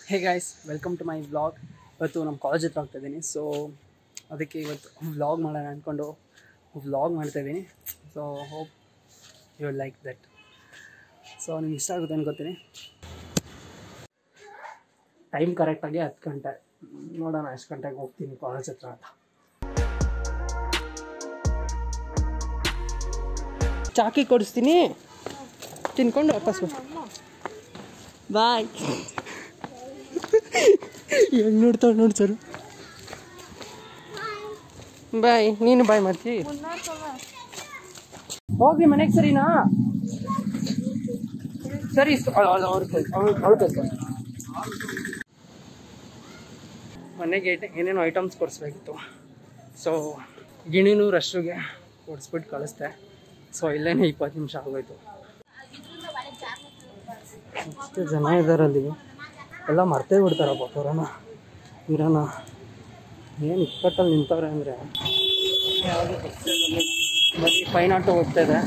Hey guys welcome to my vlog ಇವತ್ತು ನಮ್ಮ college ಹತ್ರ ಹೋಗ್ತಾ ಇದ್ದೀನಿ ಸೊ ಅದಕ್ಕೆ ಇವತ್ತು ವ್ಲಾಗ್ ಮಾಡೋಣ ಅಂದ್ಕೊಂಡು ವ್ಲಾಗ್ ಮಾಡ್ತಾ ಇದ್ದೀನಿ so hope you like that so ನಿಮ್ಗೆ ಇಷ್ಟ ಆಗುತ್ತೆ ಅನ್ಕೋತೀನಿ ಟೈಮ್ ಕರೆಕ್ಟಾಗಿ ಹತ್ತು ಗಂಟೆ ನೋಡೋಣ ಎಷ್ಟು ಗಂಟೆಗೆ ಹೋಗ್ತೀನಿ ಕಾಲೇಜ್ ಹತ್ರ ಅಂತ ಚಾಕಿ ಕೊಡಿಸ್ತೀನಿ ತಿನ್ಕೊಂಡು ವಾಪಸ್ ಬಾಯ್ ಹೆಂಗ್ ನೋಡ್ತಾವ್ ನೋಡಿ ಸರ್ ಬಾಯ್ ನೀನು ಬಾಯ್ ಮಾಡ್ತಿ ಹೋಗಿ ಮನೆಗೆ ಸರಿನಾ ಸರಿ ಮನೆಗೆ ಏಟ- ಏನೇನೋ ಐಟಮ್ಸ್ ಕೊಡಿಸ್ಬೇಕಿತ್ತು ಸೊ ಗಿಣಿನೂ ರಶ್ಗೆ ಕೊಡಿಸ್ಬಿಟ್ಟು ಕಳಿಸ್ದೆ ಸೊ ಇಲ್ಲೇನೆ ಇಪ್ಪತ್ತು ನಿಮಿಷ ಆಗೋಯ್ತು ಎಷ್ಟು ಜನ ಇದ್ದಾರೆ ಅಲ್ಲಿ ಎಲ್ಲ ಮರ್ತೇ ಬಿಡ್ತಾರಪ್ಪ ಕೊರೋನಾ ಇರೋಣ ಏನು ಇಕ್ಕಟ್ಟಲ್ಲಿ ನಿಂತವ್ರೆ ಅಂದರೆ ಯಾವುದು ಬಸ್ಸೇ ಬಂದಿಲ್ಲ ಬರೀ ಫೈನ್ ಆಟೋ ಹೋಗ್ತಾ ಇದೆ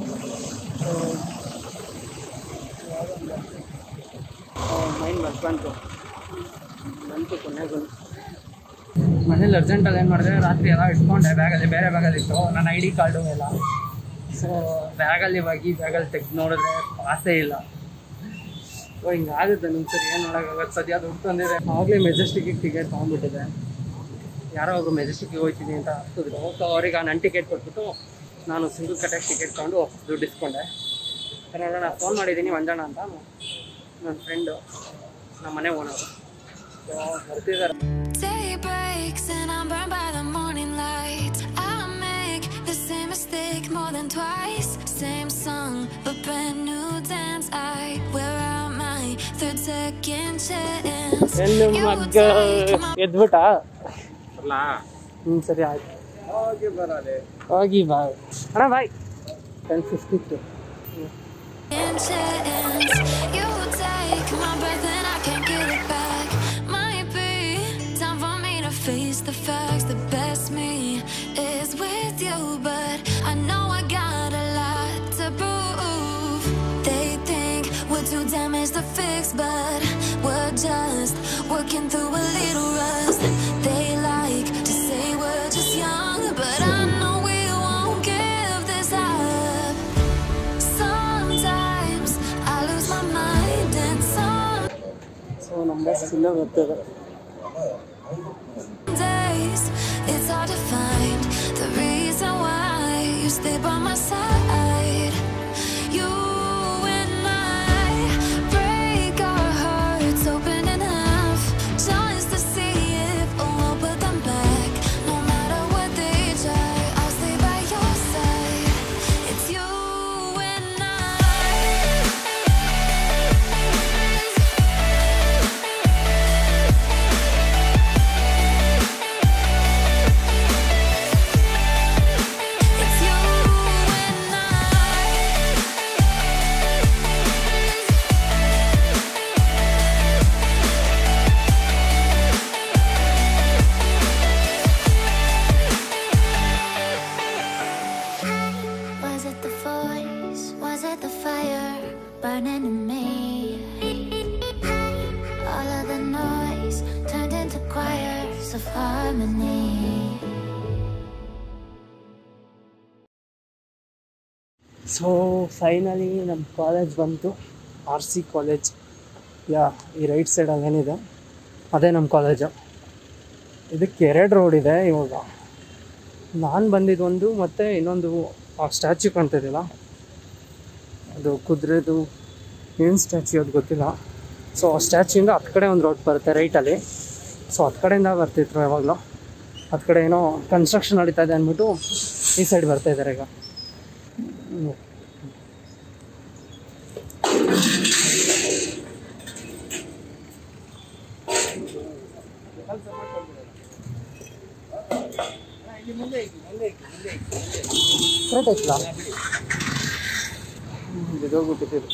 ಮೈನ್ ಬಸ್ ಬಂತು ಬಂತು ಕೊನೆಗೂ ಮನೇಲಿ ಅರ್ಜೆಂಟಲ್ಲಿ ಏನು ಮಾಡಿದೆ ರಾತ್ರಿ ಎಲ್ಲ ಇಟ್ಕೊಂಡೆ ಬ್ಯಾಗಲ್ಲಿ ಬೇರೆ ಬ್ಯಾಗಲ್ಲಿ ಇತ್ತು ನನ್ನ ಐ ಡಿ ಕಾರ್ಡು ಎಲ್ಲ ಸೊ ಬ್ಯಾಗಲ್ಲಿ ಹೋಗಿ ಬ್ಯಾಗಲ್ಲಿ ತೆಗ್ದು ನೋಡಿದ್ರೆ ಪಾಸೇ ಇಲ್ಲ ಸೊ ಹಿಂಗಾಗುತ್ತೆ ನಿಮ್ಮ ಸರಿ ಏನು ನೋಡೋಕ್ಕಾಗತ್ತೆ ಸದ್ಯ ದುಡ್ಡು ತಂದಿದೆ ಆವಾಗಲೇ ಮೆಜೆಸ್ಟಿಕ್ಗೆ ಟಿಕೆಟ್ ತೊಗೊಂಡ್ಬಿಟ್ಟಿದೆ ಯಾರೋ ಒಬ್ರು ಮೆಜೆಸ್ಟಿಕ್ಗೆ ಹೋಗ್ತೀನಿ ಅಂತ ಹತ್ತಿದ್ರು ಸೊ ಅವ್ರಿಗೆ ನನ್ನ ಟಿಕೆಟ್ ಕೊಟ್ಬಿಟ್ಟು ನಾನು ಸಿಂಗಲ್ ಕಟ್ಟಾಗಿ ಟಿಕೆಟ್ ತೊಗೊಂಡು ದುಡ್ಡು ಇಸ್ಕೊಂಡೆ ನೋಡೋಣ ಫೋನ್ ಮಾಡಿದ್ದೀನಿ ಮಂಜಣ್ಣ ಅಂತ ನನ್ನ ಫ್ರೆಂಡು ನಮ್ಮ ಮನೆ ಓನರು ಸೊ ಬರ್ತಿದ್ದಾರೆ Day breaks and I'm burned by the morning light. I make the same mistake more than twice. Same song, but brand new dance. I wear out my third second chance. ಎಲ್ಲಿ You ಮಗ್ಗ take my ಎದ್ಬಿಟ್ಟ ಹ್ಞೂ ಸರಿ ಆಯ್ತು ಹೋಗಿ bye ಅಣ್ಣ bye ten fifty two chance. You take my breath and I can't get it back. Might be time for me to face the facts. The best me is with you, but I know I got a lot to prove. They think we're too damaged to fix, but we're just working through a little rust. They like to say we're just young, but I know we won't give this up. Sometimes I lose my mind and some so ನಮ್ಮ bus ಇಲ್ಲೇ ಬರ್ತದೆ days it's hard to find the reason why you stay by my side. You and I break our hearts open in half just to see if we'll put them back. No matter what they try, I'll stay by your side. It's you and I. It's you and Was it the voice? Was it the fire burning in me? All of the noise turned into choirs of harmony. So finally ನಮ್ಮ college ಬಂತು R C college yeah ಈ right ಸೈಡಲ್ಲಿ ಏನಿದೆ ಅದೇ ನಮ್ಮ college ಇದಕ್ಕೆ ಎರಡು road ಇದೆ ಇವಾಗ ನಾನು ಬಂದಿದ್ದು ಒಂದು ಮತ್ತು ಇನ್ನೊಂದು ಆ ಸ್ಟ್ಯಾಚ್ಯೂ ಕಾಣ್ತಿದ್ದಿಲ್ಲ ಅದು ಕುದುರೆದು ಏನು ಸ್ಟ್ಯಾಚ್ಯೂ ಅದು ಗೊತ್ತಿಲ್ಲ ಸೊ ಆ ಸ್ಟ್ಯಾಚ್ಯೂಯಿಂದ ಹತ್ತು ಕಡೆ ಒಂದು ರೋಡ್ ಬರುತ್ತೆ ರೈಟಲ್ಲಿ ಸೊ ಹತ್ತು ಕಡೆಯಿಂದ ಬರ್ತಿದ್ರು ಯಾವಾಗಲೂ ಹತ್ತು ಕಡೆ ಏನೋ ಕನ್ಸ್ಟ್ರಕ್ಷನ್ ನಡೀತಾ ಇದೆ ಅಂದ್ಬಿಟ್ಟು ಈ ಸೈಡ್ ಬರ್ತಾ ಇದ್ದಾರೆ ಈಗ ಹ್ಮ್. ಕರೆಕ್ಟ್ ಆಯ್ತಲ್ಲ ಬಿದ್ದೋಗ್ಬಿಟ್ಟಿದ್ದು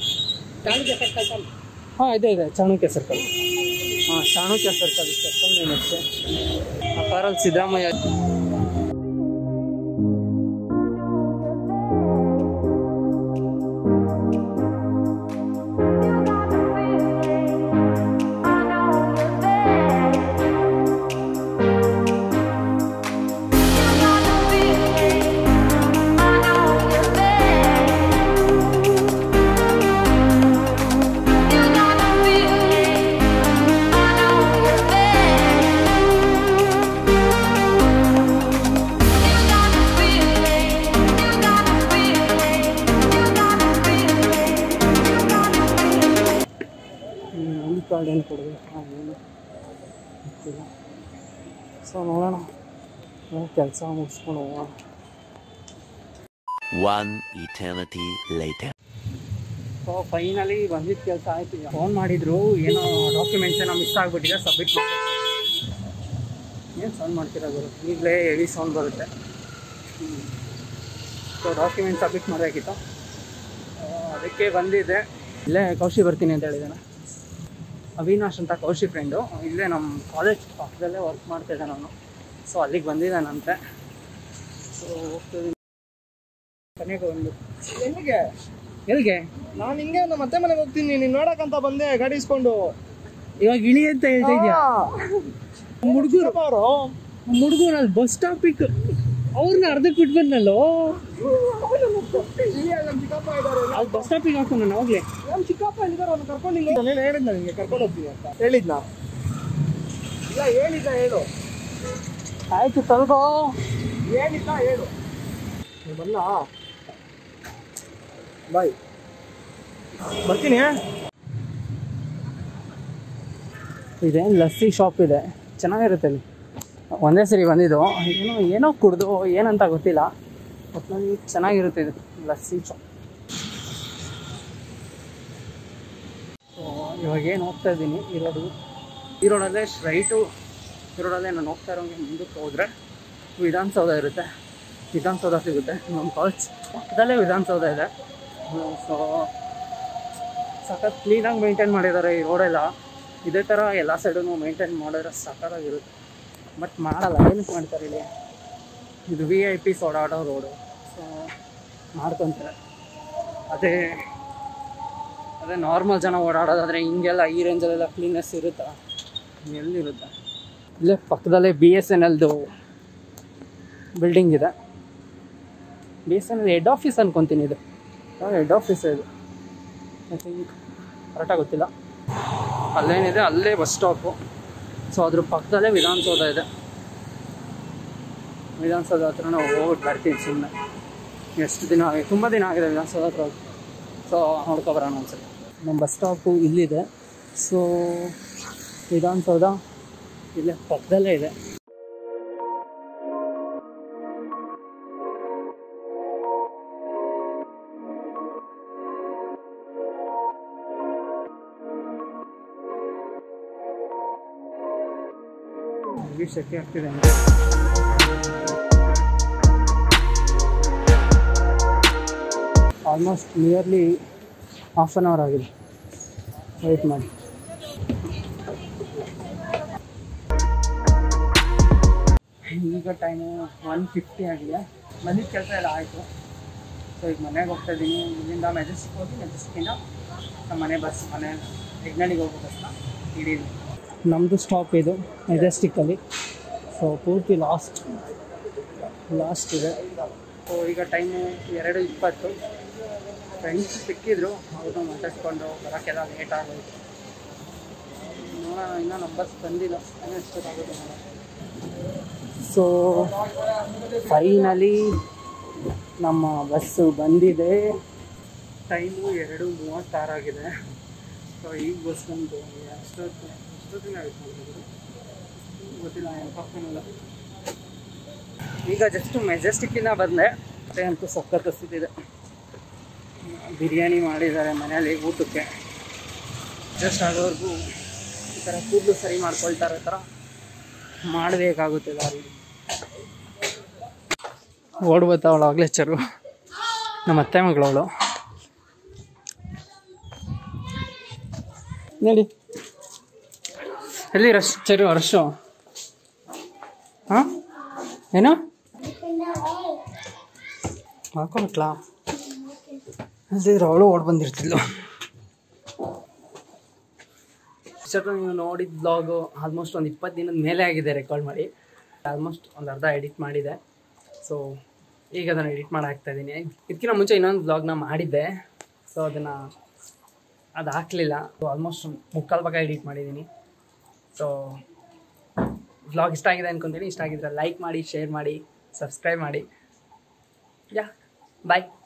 ಹಾಂ ಇದೆ ಇದೆ ಚಾಣಕ್ಯ ಸರ್ಕಲ್ ಹಾಂ ಚಾಣಕ್ಯ ಸರ್ಕಲ್ ಸರ್ಕಲ್ ಏನಷ್ಟೇ ಆ ಕಾರಲ್ಲಿ Siddaramaiah You got the feeling card ಏನು ಕೊಡಬೇಕು ಏನು ಗೊತ್ತಿಲ್ಲ ಸೊ ನೋಡೋಣ ಕೆಲಸ ಮುಗಿಸ್ಕೊಂಡು ಹೋಗೋಣ One eternity later. So finally ಬಂದಿದ್ದ ಕೆಲಸ ಆಯ್ತು ಈಗ ಫೋನ್ ಮಾಡಿದ್ರು ಏನೋ ಡಾಕ್ಯುಮೆಂಟ್ಸ್ ಏನೋ ಮಿಸ್ ಆಗಿಬಿಟ್ಟಿದೆ ಸಬ್ಮಿಟ್ ಮಾಡಬೇಕು ಏನು ಸೌಂಡ್ ಮಾಡ್ತೀರಾ ಗುರು ಈಗಲೇ ಹೆವಿ ಸೌಂಡ್ ಬರುತ್ತೆ ಸೊ ಡಾಕ್ಯುಮೆಂಟ್ ಸಬ್ಮಿಟ್ ಮಾಡಬೇಕಿತ್ತು ಅದಕ್ಕೆ ಬಂದಿದ್ದೆ ಇಲ್ಲೇ ಕೌಶಿ ಬರ್ತೀನಿ ಅಂತ ಹೇಳಿದ್ದಾನೆ ಅವಿನಾಶ್ ಅಂತ ಕೌಶಿ ಫ್ರೆಂಡು ಇಲ್ಲೇ ನಮ್ಮ ಕಾಲೇಜ್ ಪಕ್ಕದಲ್ಲೇ ವರ್ಕ್ ಮಾಡ್ತಿದ್ದೆ ನಾನು ಸೊ ಅಲ್ಲಿಗೆ ಬಂದಿದ್ದಾನಂತೆ ಸೊ ಹೋಗ್ತಿದ್ದೀನಿ ಕೊನೆಗೆ ಒಂದು ಎಲ್ಲಿಗೆ ಎಲ್ಲಿಗೆ ನಾನು ಹಿಂಗೆ ನಮ್ಮ ಅತ್ತೆ ಮನೆಗೆ ಹೋಗ್ತೀನಿ ನೀನ್ ನೋಡಕ್ಕಂತ ಬಂದೆ ಗಾಡಿ ಇಸ್ಕೊಂಡು ಇವಾಗ ಇಳಿ ಅಂತ ಹೇಳ್ತಾ ಇದೆಯಾ ಹುಡುಗರು ಅವರು ಹುಡುಗರು ಅಲ್ಲಿ ಬಸ್ ಸ್ಟಾಪಿಗೆ ಅವ್ರನ್ನ ಅರ್ಧಕ್ಕೆ ಬಿಟ್ಟು ಬಂದಲ್ಲೋ ನಮ್ಮ ಚಿಕ್ಕಪ್ಪ ಇದ್ದಾರೆ ಅಲ್ಲಿ ಬಸ್ ಸ್ಟಾಪಿಗೆ ಹಾಕೊಂಡು ನಾನು ಹೋಗ್ಲಿ ನಮ್ಮ ಚಿಕ್ಕಪ್ಪ ಇದ್ದಾರೆ ಅವ್ನು ಕರ್ಕೊಂಡು ಹಿಂಗೆ ನಾನು ಹೇಳಿದ್ನ ನಿಂಗೆ ಕರ್ಕೊಂಡು ಹೋಗ್ತೀನಿ ಅಂತ ಹೇಳಿದ್ನ ಇಲ್ಲ ಹೇಳಿದ್ದ ಹೇಳು ಆಯ್ತು ತಲ್ಗೋ ಏನಿಲ್ಲ ಹೇಳು ನೀನ್ ಬಲ್ಲ ಬಾಯ್ ಬರ್ತೀನಿ ಇದೇನು ಲಸ್ಸಿ ಶಾಪ್ ಇದೆ ಚೆನ್ನಾಗಿರುತ್ತೆ ಅಲ್ಲಿ ಒಂದೇ ಸರಿ ಬಂದಿದ್ದು ಏನೋ ಏನೋ ಕುಡ್ದು ಏನಂತ ಗೊತ್ತಿಲ್ಲ ಒಟ್ಟಿನಲ್ಲಿ ಚೆನ್ನಾಗಿರುತ್ತೆ ಇದು ಲಸ್ಸಿ ಶಾಪ್ ಸೊ ಇವಾಗ ಏನು ಹೋಗ್ತಾ ಇದ್ದೀನಿ ಈ ರೋಡು ಈ ರೋಡಲ್ಲೇ ಸ್ಟ್ರೈಟು ಈ ರೋಡಲ್ಲೇ ನಾನು ಹೋಗ್ತಾ ಇರೋಂಗೆ ಮುಂದಕ್ಕೆ ಹೋದರೆ ವಿಧಾನಸೌಧ ಇರುತ್ತೆ ವಿಧಾನಸೌಧ ಸಿಗುತ್ತೆ ನಮ್ಮ ಕಾಲೇಜ್ ಪಕ್ಕದಲ್ಲೇ ವಿಧಾನಸೌಧ ಇದೆ ಸೊ ಸಖತ್ ಕ್ಲೀನಾಗಿ ಮೇಂಟೈನ್ ಮಾಡಿದ್ದಾರೆ ಈ ರೋಡೆಲ್ಲ ಇದೇ ಥರ ಎಲ್ಲ ಸೈಡೂ ಮೇಂಟೈನ್ ಮಾಡಿದ್ರೆ ಸಖತ್ತಾಗಿರುತ್ತೆ ಬಟ್ ಮಾಡಲ್ಲ ಏನಕ್ಕೆ ಮಾಡ್ತಾರೆ ಇಲ್ಲಿ ಇದು ವಿ ಐ ಪಿಸ್ ಓಡಾಡೋ ರೋಡು ಸೊ ಮಾಡ್ಕೊತಾರೆ ಅದೇ ಅದೇ ನಾರ್ಮಲ್ ಜನ ಓಡಾಡೋದಾದರೆ ಹಿಂಗೆಲ್ಲ ಈ ರೇಂಜಲ್ಲೆಲ್ಲ ಕ್ಲೀನೆಸ್ ಇರುತ್ತಾ ಎಲ್ಲಿರುತ್ತೆ ಇಲ್ಲೇ ಪಕ್ಕದಲ್ಲೇ ಬಿ ಎಸ್ ಎನ್ ಎಲ್ದು ಬಿಲ್ಡಿಂಗ್ ಇದೆ B S N L head office ಅನ್ಕೊತೀನಿ ಇದು ಹೆಡ್ ಆಫೀಸ್ ಇದು ಐ ಥಿಂಕ್ ಕರೆಕ್ಟಾಗಿ ಗೊತ್ತಿಲ್ಲ ಅಲ್ಲೇನಿದೆ ಅಲ್ಲೇ ಬಸ್ ಸ್ಟಾಪು ಸೊ ಅದ್ರ ಪಕ್ಕದಲ್ಲೇ ವಿಧಾನಸೌಧ ಇದೆ ವಿಧಾನಸೌಧ ಹತ್ರನ ಹೋಗ್ಬಿಟ್ಟು ಬರ್ತೀನಿ ಸುಮ್ಮನೆ ಎಷ್ಟು ದಿನ ಆಗಿದೆ ತುಂಬ ದಿನ ಆಗಿದೆ ವಿಧಾನಸೌಧ ಹತ್ರ ಹೋಗಿ ಸೊ ನೋಡ್ಕೊಬರೋಣ ಒಂದ್ಸಲ ನಮ್ಮ ಬಸ್ ಸ್ಟಾಪು ಇಲ್ಲಿದೆ ಸೊ ವಿಧಾನಸೌಧ ಇಲ್ಲೇ ಪಕ್ಕದಲ್ಲೇ ಇದೆ ಹೆವಿ ಶೆಕೆ ಆಗ್ತಿದೆ ಅಂದ್ರೆ almost nearly half an hour ಆಗಿದೆ ವೆಯ್ಟ್ ಮಾಡಿ ಈಗ ಟೈಮು ಒನ್ ಫಿಫ್ಟಿ ಆಗಿದೆ ಬಂದಿದ್ದ ಕೆಲಸ ಎಲ್ಲ ಆಯಿತು ಸೊ ಈಗ ಮನೆಗೆ ಹೋಗ್ತಾ ಇದ್ದೀನಿ ಇಲ್ಲಿಂದ ಮೆಜೆಸ್ಟಿಕ್ ಹೋಗಿ ಮೆಜೆಸ್ಟಿಕ್ಕಿಂದ ನಮ್ಮ ಮನೆ ಬಸ್ ಮನೆ ಯಜ್ಞಾನಿಗೆ ಹೋಗೋ ಬಸ್ನ ಹಿಡೀನಿ ನಮ್ಮದು ಸ್ಟಾಪ್ ಇದು ಮೆಜೆಸ್ಟಿಕ್ಕಲ್ಲಿ ಸೊ ಪೂರ್ತಿ ಲಾಸ್ಟ್ ಲಾಸ್ಟ್ ಇದೆ ಸೊ ಈಗ ಟೈಮು ಎರಡು ಇಪ್ಪತ್ತು ಫ್ರೆಂಡ್ಸ್ ಸಿಕ್ಕಿದ್ರು ಅವ್ರನ್ನ ಮಾತಾಡ್ಸ್ಕೊಂಡು ಬರೋಕ್ಕೆಲ್ಲ ಲೇಟ್ ಆಗೋಯ್ತು ನೋಡೋಣ ಇನ್ನೂ ನಂಬರ್ಸ್ ಬಂದಿಲ್ಲ ಇನ್ನೂ ಎಷ್ಟೊತ್ತಾಗುತ್ತೆ ನೋಡೋಣ ಸೊ ಫೈನಲಿ ನಮ್ಮ ಬಸ್ಸು ಬಂದಿದೆ ಟೈಮು ಎರಡು ಮೂವತ್ತಾರಾಗಿದೆ ಸೊ ಈಗ ಬಸ್ ಬಂತು ಎಷ್ಟೊತ್ತು ಎಷ್ಟೊತ್ತಿನ ಆಯ್ತು ನೋಡಿದ್ರು ಗೊತ್ತಿಲ್ಲ ಪಕ್ಕನಲ್ಲ ಈಗ ಜಸ್ಟ್ ಮೆಜೆಸ್ಟಿಕ್ಕಿಂದ ಬಂದೆ ಮತ್ತೆ ಅಂತೂ ಸಖತ್ ಹಸಿದಿದೆ ಬಿರಿಯಾನಿ ಮಾಡಿದ್ದಾರೆ ಮನೆಯಲ್ಲಿ ಊಟಕ್ಕೆ ಜಸ್ಟ್ ಆಗೋವರೆಗೂ ಈ ಥರ ಕೂದಲು ಸರಿ ಮಾಡ್ಕೊಳ್ತಾರೆ ಥರ ಮಾಡಬೇಕಾಗುತ್ತೆ ದಾರಿ ಓಡ್ಬೋತಾವಳು ಆಗಲೇ ಚರು ನಮ್ಮ ಅತ್ತೆ ಮಗಳವಳು ನೋಡಿ ಎಲ್ಲಿ ರಶ್ ಚರು ರಶು ಹಾಂ ಏನು ಹಾಕೋಬೇಕಲ್ಲ ಅಲ್ದಿದ್ರೆ ಅವಳು ಓಡ್ ಬಂದಿರ್ತಿದ್ಲು ಇಷ್ಟೊತ್ತು ನೀವು ನೋಡಿದ ಬ್ಲಾಗು ಆಲ್ಮೋಸ್ಟ್ ಒಂದು ಇಪ್ಪತ್ತು ದಿನದ ಮೇಲೆ ಆಗಿದೆ ರೆಕಾರ್ಡ್ ಮಾಡಿ ಆಲ್ಮೋಸ್ಟ್ ಒಂದು ಅರ್ಧ ಎಡಿಟ್ ಮಾಡಿದೆ ಸೊ ಈಗ ಅದನ್ನು ಎಡಿಟ್ ಮಾಡಿ ಹಾಕ್ತಾ ಇದ್ದೀನಿ ಇದಕ್ಕಿಂತ ಮುಂಚೆ ಇನ್ನೊಂದು ಬ್ಲಾಗ್ನ ಮಾಡಿದ್ದೆ ಸೊ ಅದನ್ನು ಅದು ಹಾಕಲಿಲ್ಲ ಸೊ ಆಲ್ಮೋಸ್ಟ್ ಮುಕ್ಕಾಲು ಭಾಗ ಎಡಿಟ್ ಮಾಡಿದ್ದೀನಿ ಸೊ ವ್ಲಾಗ್ ಇಷ್ಟ ಆಗಿದೆ ಅನ್ಕೊತೀನಿ ಇಷ್ಟ ಆಗಿದ್ರೆ ಲೈಕ್ ಮಾಡಿ ಶೇರ್ ಮಾಡಿ ಸಬ್ಸ್ಕ್ರೈಬ್ ಮಾಡಿ ಯಾ ಬಾಯ್